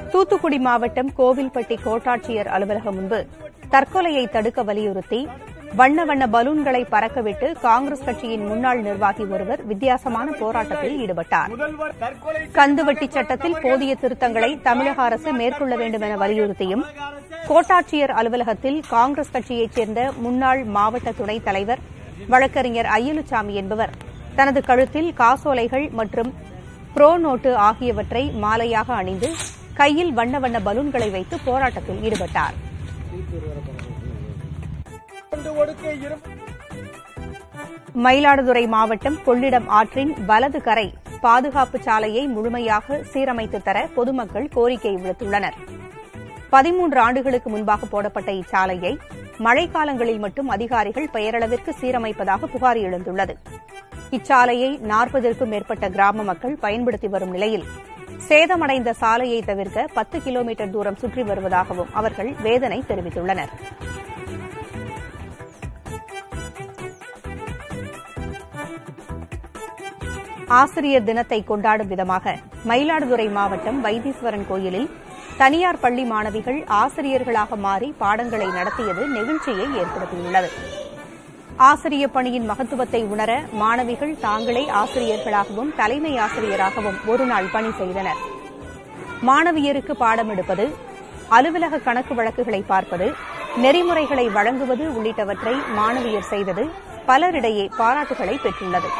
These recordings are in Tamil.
தூத்துக்குடி மாவட்டம் கோவில்பட்டி கோட்டாட்சியர் அலுவலகம் முன்பு தற்கொலையை தடுக்க வலியுறுத்தி வண்ண வண்ண பலூன்களை பறக்கவிட்டு காங்கிரஸ் கட்சியின் முன்னாள் நிர்வாகி ஒருவர் வித்தியாசமான போராட்டத்தில் ஈடுபட்டார் கந்துவட்டி சட்டத்தில் போதிய திருத்தங்களை தமிழக அரசு மேற்கொள்ள வேண்டும் என வலியுறுத்தியும் கோட்டாட்சியர் அலுவலகத்தில் காங்கிரஸ் கட்சியைச் சேர்ந்த முன்னாள் மாவட்ட துணைத் தலைவர் வழக்கறிஞர் அய்யலுசாமி என்பவர் தனது கழுத்தில் காசோலைகள் மற்றும் புரோ நோட்டு ஆகியவற்றை மாலையாக அணிந்து கையில் வண்ண வண்ண பலூன்களை வைத்து போராட்டத்தில் ஈடுபட்டார் மயிலாடுதுறை மாவட்டம் கொள்ளிடம் ஆற்றின் வலது கரை பாதுகாப்பு சாலையை முழுமையாக சீரமைத்து தர பொதுமக்கள் கோரிக்கை விடுத்துள்ளனர் பதிமூன்று ஆண்டுகளுக்கு முன்பாக போடப்பட்ட இச்சாலையை மழைக்காலங்களில் மட்டும் அதிகாரிகள் பெயரளவிற்கு சீரமைப்பதாக புகார் எழுந்துள்ளது இச்சாலையை நாற்பதற்கும் மேற்பட்ட கிராம மக்கள் பயன்படுத்தி வரும் நிலையில் சேதமடைந்த சாலையை தவிர்க்க பத்து கிலோமீட்டர் தூரம் சுற்றி வருவதாகவும் அவர்கள் வேதனை தெரிவித்துள்ளனர் ஆசிரியர் தினத்தை கொண்டாடும் விதமாக மயிலாடுதுறை மாவட்டம் வைத்தீஸ்வரன் கோயிலில் தனியார் பள்ளி மாணவிகள் ஆசிரியர்களாக மாறி பாடங்களை நடத்தியது நெகிழ்ச்சியை ஏற்படுத்தியுள்ளது ஆசிரிய பணியின் மகத்துவத்தை உணர மாணவிகள் தாங்களே ஆசிரியர்களாகவும் தலைமை ஆசிரியராகவும் ஒருநாள் பணி செய்தனர் மாணவியருக்கு பாடம் எடுப்பது அலுவலக கணக்கு வழக்குகளை பார்ப்பது நெறிமுறைகளை வழங்குவது உள்ளிட்டவற்றை மாணவியர் செய்தது பலரிடையே பாராட்டுகளை பெற்றுள்ளது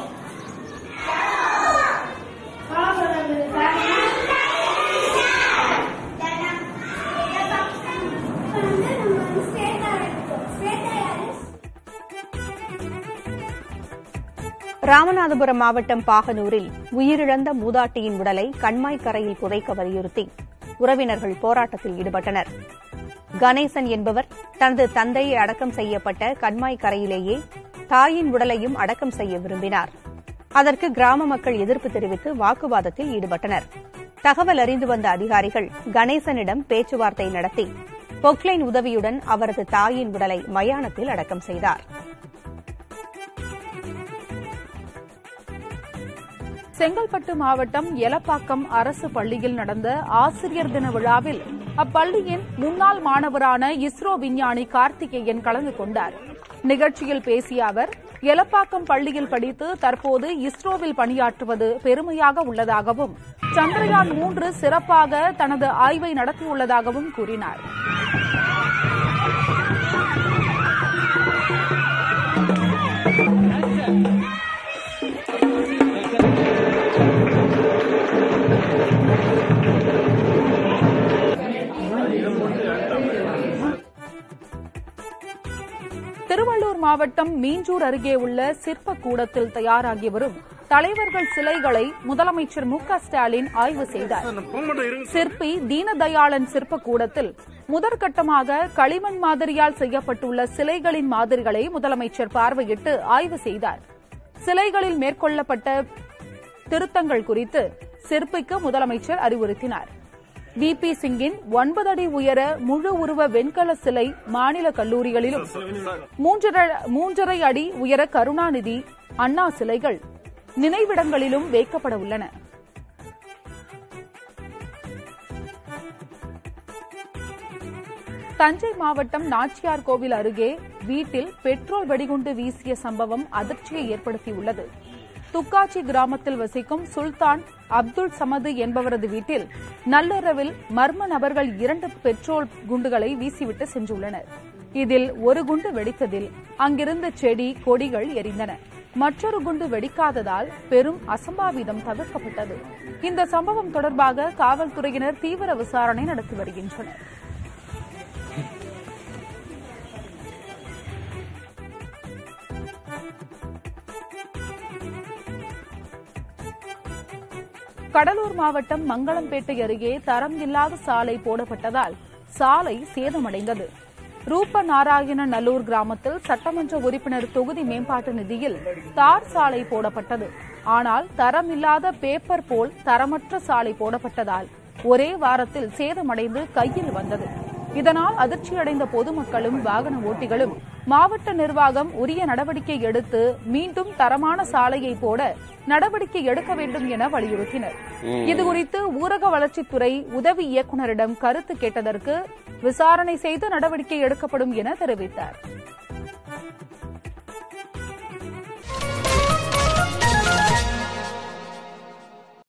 ராமநாதபுரம் மாவட்டம் பாகனூரில் உயிரிழந்த மூதாட்டியின் உடலை கண்மாய் கரையில் புதைக்க வலியுறுத்தி உறவினர்கள் போராட்டத்தில் ஈடுபட்டனர் கணேசன் என்பவர் தனது தந்தையை அடக்கம் செய்யப்பட்ட கண்மாய் கரையிலேயே தாயின் உடலையும் அடக்கம் செய்ய விரும்பினார் அதற்கு கிராம மக்கள் எதிர்ப்பு தெரிவித்து வாக்குவாதத்தில் ஈடுபட்டனர் தகவல் அறிந்து வந்த அதிகாரிகள் கணேசனிடம் பேச்சுவார்த்தை நடத்தி பொக்லைன் உதவியுடன் அவரது தாயின் உடலை மயானத்தில் அடக்கம் செய்தார் செங்கல்பட்டு மாவட்டம் எலப்பாக்கம் அரசு பள்ளியில் நடந்த ஆசிரியர் தின விழாவில் அப்பள்ளியின் முன்னாள் மாணவரான இஸ்ரோ விஞ்ஞானி கார்த்திகேயன் கலந்து கொண்டார் நிகழ்ச்சியில் பேசிய அவர் எலப்பாக்கம் பள்ளியில் படித்து தற்போது இஸ்ரோவில் பணியாற்றுவது பெருமையாக உள்ளதாகவும் சந்திரயான் மூன்று சிறப்பாக தனது ஆய்வை நடத்தியுள்ளதாகவும் கூறினார் திருவள்ளூர் மாவட்டம் மீஞ்சூர் அருகே உள்ள சிற்ப கூடத்தில் தயாராகி வரும் தலைவர்கள் சிலைகளை முதலமைச்சர் மு க ஸ்டாலின் ஆய்வு செய்தார் சிற்பி தீனதயாளன் சிற்ப கூடத்தில் முதற்கட்டமாக களிமண் மாதிரியால் செய்யப்பட்டுள்ள சிலைகளின் மாதிரிகளை முதலமைச்சர் பார்வையிட்டு ஆய்வு செய்தார் சிலைகளில் மேற்கொள்ளப்பட்ட திருத்தங்கள் குறித்து சிற்பிக்கு முதலமைச்சர் அறிவுறுத்தினார் வி பி சிங்கின் ஒன்பது அடி உயர முழு உருவ வெண்கல சிலை மாநில கல்லூரிகளிலும் மூன்றரை- மூன்றரை அடி உயர கருணாநிதி அண்ணா சிலைகள் நினைவிடங்களிலும் வைக்கப்பட உள்ளன தஞ்சை மாவட்டம் நாச்சியார் கோவில் அருகே வீட்டில் பெட்ரோல் வெடிகுண்டு வீசிய சம்பவம் அதிர்ச்சியை ஏற்படுத்தியுள்ளது துக்காச்சி கிராமத்தில் வசிக்கும் சுல்தான் அப்துல் சமது என்பவரது வீட்டில் நள்ளிரவில் மர்ம நபர்கள் இரண்டு பெட்ரோல் குண்டுகளை வீசிவிட்டு சென்றுள்ளனர் இதில் ஒரு குண்டு வெடித்ததில் அங்கிருந்த செடி கொடிகள் எரிந்தன மற்றொரு குண்டு வெடிக்காததால் பெரும் அசம்பாவிதம் தவிர்க்கப்பட்டது இந்த சம்பவம் தொடர்பாக காவல்துறையினர் தீவிர விசாரணை நடத்தி வருகின்றனர் கடலூர் மாவட்டம் மங்களம்பேட்டை அருகே தரம் இல்லாத சாலை போடப்பட்டதால் சாலை சேதமடைந்தது ரூப நாராயண நல்லூர் கிராமத்தில் சட்டமன்ற உறுப்பினர் தொகுதி மேம்பாட்டு நிதியில் தார் சாலை போடப்பட்டது ஆனால் தரம் இல்லாத பேப்பர் போல் தரமற்ற சாலை போடப்பட்டதால் ஒரே வாரத்தில் சேதமடைந்து கையில் வந்தது இதனால் அதிர்ச்சியடைந்த பொதுமக்களும் வாகன ஓட்டிகளும் மாவட்ட நிர்வாகம் உரிய நடவடிக்கை எடுத்து மீண்டும் தரமான சாலையை போட நடவடிக்கை எடுக்க வேண்டும் என வலியுறுத்தினர் இதுகுறித்து ஊரக வளர்ச்சித்துறை உதவி இயக்குநரிடம் கருத்து கேட்டதற்கு விசாரணை செய்து நடவடிக்கை எடுக்கப்படும் என தெரிவித்தார்